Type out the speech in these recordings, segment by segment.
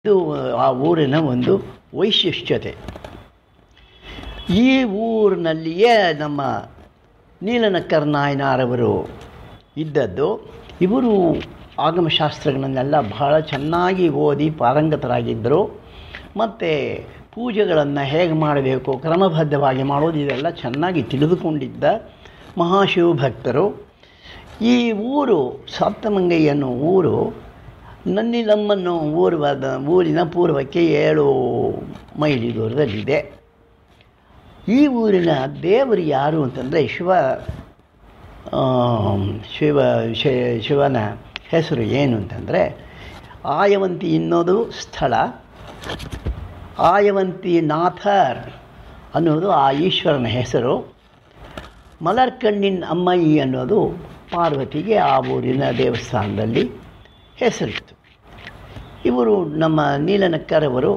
ಇದು ಆ ಊರಿನ ಒಂದು ವೈಶಿಷ್ಟ್ಯತೆ ಈ ಊರಿನಲ್ಲಿಯೇ ನಮ್ಮ ನೀಲನಕ್ಕರ ನಾಯನಾರವರು ಇದ್ದದ್ದು ಇವರು ಆಗಮಶಾಸ್ತ್ರಗಳನ್ನೆಲ್ಲ ಬಹಳ ಚೆನ್ನಾಗಿ ಓದಿ ಪಾರಂಗತರಾಗಿದ್ದರು ಮತ್ತು ಪೂಜೆಗಳನ್ನು ಹೇಗೆ ಮಾಡಬೇಕು ಕ್ರಮಬದ್ಧವಾಗಿ ಮಾಡೋದು ಇದೆಲ್ಲ ಚೆನ್ನಾಗಿ ತಿಳಿದುಕೊಂಡಿದ್ದ ಮಹಾಶಿವಭಕ್ತರು ಈ ಊರು ಸಪ್ತಮಂಗೈ ಅನ್ನೋ ಊರು ನನ್ನಿಲಮ್ಮನ್ನು ಊರ್ವಾದ ಊರಿನ ಪೂರ್ವಕ್ಕೆ ಏಳು ಮೈಲಿ ದೂರದಲ್ಲಿದೆ ಈ ಊರಿನ ದೇವರು ಯಾರು ಅಂತಂದರೆ ಶಿವ ಶಿವ ಶಿ- ಶಿವನ ಹೆಸರು ಏನು ಅಂತಂದರೆ ಆಯವಂತಿ ಅನ್ನೋದು ಸ್ಥಳ ಆಯವಂತಿ ನಾಥರ್ ಅನ್ನೋದು ಆ ಈಶ್ವರನ ಹೆಸರು ಮಲರ್ಕಣ್ಣಿನ ಅಮ್ಮಯ್ಯಿ ಅನ್ನೋದು ಪಾರ್ವತಿಗೆ ಆ ಊರಿನ ದೇವಸ್ಥಾನದಲ್ಲಿ ಹೆಸರಿತ್ತು ಇವರು ನಮ್ಮ ನೀಲನಕ್ಕರವರು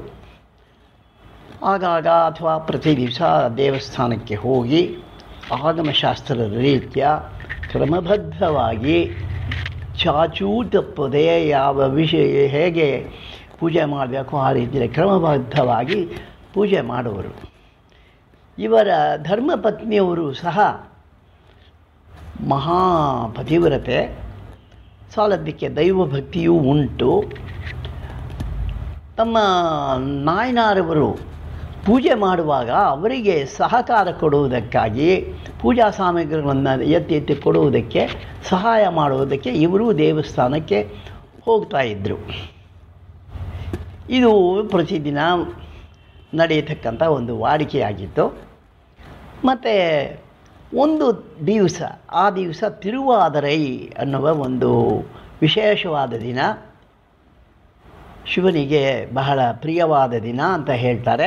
ಆಗಾಗ ಅಥವಾ ಪ್ರತಿ ದಿವಸ ದೇವಸ್ಥಾನಕ್ಕೆ ಹೋಗಿ ಆಗಮಶಾಸ್ತ್ರದ ರೀತ್ಯ ಕ್ರಮಬದ್ಧವಾಗಿ ಚಾಚೂ ತಪ್ಪದೆ ಯಾವ ವಿಷಯ ಹೇಗೆ ಪೂಜೆ ಮಾಡಬೇಕು ಆ ರೀತಿಯಲ್ಲಿ ಕ್ರಮಬದ್ಧವಾಗಿ ಪೂಜೆ ಮಾಡುವರು ಇವರ ಧರ್ಮಪತ್ನಿಯವರು ಸಹ ಮಹಾಪತಿವ್ರತೆ ಸಾಲದ್ದಕ್ಕೆ ದೈವಭಕ್ತಿಯೂ ಉಂಟು ತಮ್ಮ ನಾಯನಾರವರು ಪೂಜೆ ಮಾಡುವಾಗ ಅವರಿಗೆ ಸಹಕಾರ ಕೊಡುವುದಕ್ಕಾಗಿ ಪೂಜಾ ಸಾಮಗ್ರಿಗಳನ್ನು ಎತ್ತಿ ಎತ್ತಿ ಕೊಡುವುದಕ್ಕೆ ಸಹಾಯ ಮಾಡುವುದಕ್ಕೆ ಇವರೂ ದೇವಸ್ಥಾನಕ್ಕೆ ಹೋಗ್ತಾ ಇದ್ದರು ಇದು ಪ್ರತಿದಿನ ನಡೆಯತಕ್ಕಂಥ ಒಂದು ವಾಡಿಕೆಯಾಗಿತ್ತು ಮತ್ತು ಒಂದು ದಿವಸ ಆ ದಿವಸ ತಿರುವಾದರೈ ಅನ್ನುವ ಒಂದು ವಿಶೇಷವಾದ ದಿನ ಶಿವನಿಗೆ ಬಹಳ ಪ್ರಿಯವಾದ ದಿನ ಅಂತ ಹೇಳ್ತಾರೆ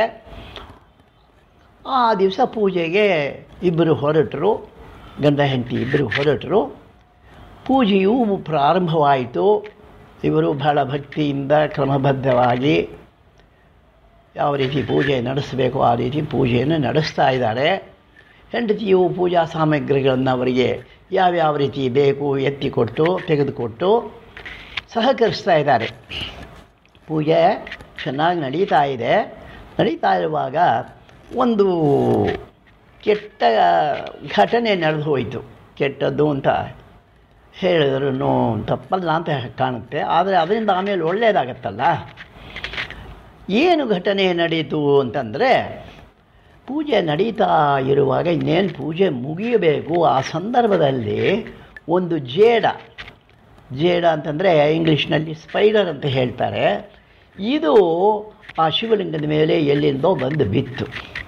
ಆ ದಿವಸ ಪೂಜೆಗೆ ಇಬ್ಬರು ಹೊರಟರು ಗಂಡ ಹೆಂಡತಿ ಇಬ್ಬರು ಹೊರಟರು ಪೂಜೆಯು ಪ್ರಾರಂಭವಾಯಿತು ಇವರು ಬಹಳ ಭಕ್ತಿಯಿಂದ ಕ್ರಮಬದ್ಧವಾಗಿ ಯಾವ ರೀತಿ ಪೂಜೆ ನಡೆಸಬೇಕು ಆ ರೀತಿ ಪೂಜೆಯನ್ನು ನಡೆಸ್ತಾ ಇದ್ದಾರೆ ಹೆಂಡತಿಯು ಪೂಜಾ ಸಾಮಗ್ರಿಗಳನ್ನು ಅವರಿಗೆ ಯಾವ್ಯಾವ ರೀತಿ ಬೇಕು ಎತ್ತಿಕೊಟ್ಟು ತೆಗೆದುಕೊಟ್ಟು ಸಹಕರಿಸ್ತಾ ಇದ್ದಾರೆ ಪೂಜೆ ಚೆನ್ನಾಗಿ ನಡೀತಾ ಇದೆ ನಡೀತಾ ಇರುವಾಗ ಒಂದು ಕೆಟ್ಟ ಘಟನೆ ನಡೆದು ಹೋಯಿತು ಕೆಟ್ಟದ್ದು ಅಂತ ಹೇಳಿದ್ರು ತಪ್ಪಲ್ಲ ಅಂತ ಕಾಣುತ್ತೆ ಆದರೆ ಅದರಿಂದ ಆಮೇಲೆ ಒಳ್ಳೆಯದಾಗತ್ತಲ್ಲ ಏನು ಘಟನೆ ನಡೀತು ಅಂತಂದರೆ ಪೂಜೆ ನಡೀತಾ ಇರುವಾಗ ಇನ್ನೇನು ಪೂಜೆ ಮುಗಿಯಬೇಕು ಆ ಸಂದರ್ಭದಲ್ಲಿ ಒಂದು ಜೇಡ ಜೇಡ ಅಂತಂದರೆ ಇಂಗ್ಲೀಷ್ನಲ್ಲಿ ಸ್ಪೈಡರ್ ಅಂತ ಹೇಳ್ತಾರೆ ಇದು ಆ ಶಿವಲಿಂಗದ ಮೇಲೆ ಎಲ್ಲಿಂದೋ ಬಂದು ಬಿತ್ತು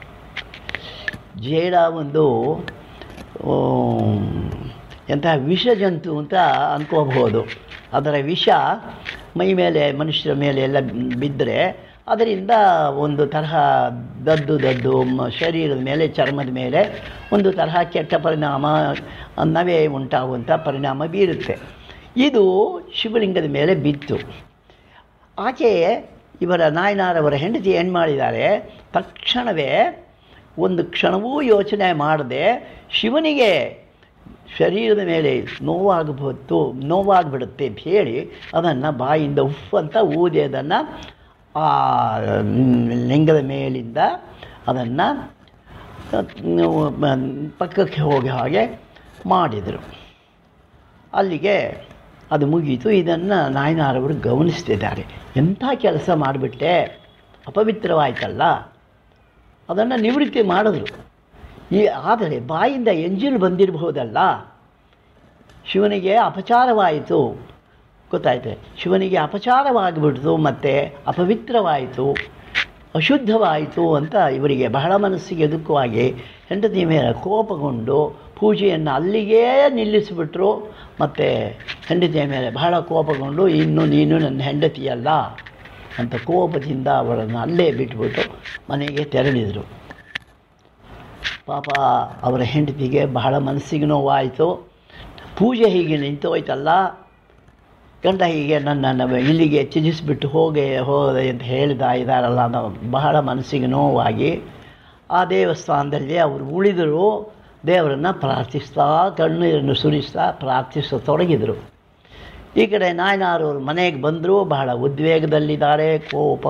ಜೇಡ ಒಂದು ಎಂತಹ ವಿಷ ಜಂತು ಅಂತ ಅನ್ಕೋಬಹುದು ಅದರ ವಿಷ ಮೈ ಮೇಲೆ ಮನುಷ್ಯರ ಮೇಲೆ ಎಲ್ಲ ಬಿದ್ದರೆ ಅದರಿಂದ ಒಂದು ತರಹ ದದ್ದು ದದ್ದು ಮ- ಶರೀರದ ಮೇಲೆ ಚರ್ಮದ ಮೇಲೆ ಒಂದು ತರಹ ಕೆಟ್ಟ ಪರಿಣಾಮ ನವೆ ಉಂಟಾಗುವಂಥ ಪರಿಣಾಮ ಬೀರುತ್ತೆ ಇದು ಶಿವಲಿಂಗದ ಮೇಲೆ ಬಿತ್ತು ಆಕೆ ಇವರ ನಾಯನಾರವರ ಹೆಂಡತಿ ಏನು ಮಾಡಿದ್ದಾರೆ ತಕ್ಷಣವೇ ಒಂದು ಕ್ಷಣವೂ ಯೋಚನೆ ಮಾಡದೆ ಶಿವನಿಗೆ ಶರೀರದ ಮೇಲೆ ನೋವಾಗಬಹುದು ನೋವಾಗ್ಬಿಡುತ್ತೆ ಅಂತ ಹೇಳಿ ಅದನ್ನು ಬಾಯಿಂದ ಉಫ್ ಅಂತ ಊದಿ ಅದನ್ನು ಆ ಲಿಂಗದ ಮೇಲಿಂದ ಅದನ್ನು ಪಕ್ಕಕ್ಕೆ ಹೋಗಿ ಹಾಗೆ ಮಾಡಿದರು ಅಲ್ಲಿಗೆ ಅದು ಮುಗೀತು ಇದನ್ನು ನಾಯನಾರವರು ಗಮನಿಸ್ತಿದ್ದಾರೆ ಎಂಥ ಕೆಲಸ ಮಾಡಿಬಿಟ್ಟೆ ಅಪವಿತ್ರವಾಯ್ತಲ್ಲ ಅದನ್ನು ನಿವೃತ್ತಿ ಮಾಡಿದ್ರು ಈ ಆದರೆ ಬಾಯಿಂದ ಎಂಜಿಲ್ ಬಂದಿರಬಹುದಲ್ಲ ಶಿವನಿಗೆ ಅಪಚಾರವಾಯಿತು ಗೊತ್ತಾಯ್ತೆ ಶಿವನಿಗೆ ಅಪಚಾರವಾಗಿಬಿಡ್ತು ಮತ್ತು ಅಪವಿತ್ರವಾಯಿತು ಅಶುದ್ಧವಾಯಿತು ಅಂತ ಇವರಿಗೆ ಬಹಳ ಮನಸ್ಸಿಗೆ ದುಃಖವಾಗಿ ಹೆಂಡತಿ ಮೇಲೆ ಕೋಪಗೊಂಡು ಪೂಜೆಯನ್ನು ಅಲ್ಲಿಗೇ ನಿಲ್ಲಿಸಿಬಿಟ್ರು ಮತ್ತು ಹೆಂಡತಿಯ ಮೇಲೆ ಬಹಳ ಕೋಪಗೊಂಡು ಇನ್ನು ನೀನು ನನ್ನ ಹೆಂಡತಿಯಲ್ಲ ಅಂತ ಕೋಪದಿಂದ ಅವರನ್ನು ಅಲ್ಲೇ ಬಿಟ್ಬಿಟ್ಟು ಮನೆಗೆ ತೆರಳಿದರು ಪಾಪ ಅವರ ಹೆಂಡತಿಗೆ ಬಹಳ ಮನಸ್ಸಿಗೆ ನೋವಾಯಿತು ಪೂಜೆ ಹೀಗೆ ನಿಂತೋಯ್ತಲ್ಲ ಗಂಡ ಹೀಗೆ ನನ್ನನ್ನು ಇಲ್ಲಿಗೆ ತ್ಯಜಿಸಿಬಿಟ್ಟು ಹೋಗೆ ಹೋದೆ ಅಂತ ಹೇಳ್ತಾ ಇದ್ದಾರಲ್ಲ ಅನ್ನೋ ಬಹಳ ಮನಸ್ಸಿಗೆ ನೋವಾಗಿ ಆ ದೇವಸ್ಥಾನದಲ್ಲಿ ಅವರು ಉಳಿದರು ದೇವರನ್ನು ಪ್ರಾರ್ಥಿಸ್ತಾ ಕಣ್ಣೀರನ್ನು ಸುರಿಸ್ತಾ ಪ್ರಾರ್ಥಿಸತೊಡಗಿದರು ಈ ಕಡೆ ನಾಯನಾರವ್ರ ಮನೆಗೆ ಬಂದರು ಬಹಳ ಉದ್ವೇಗದಲ್ಲಿದ್ದಾರೆ ಕೋಪ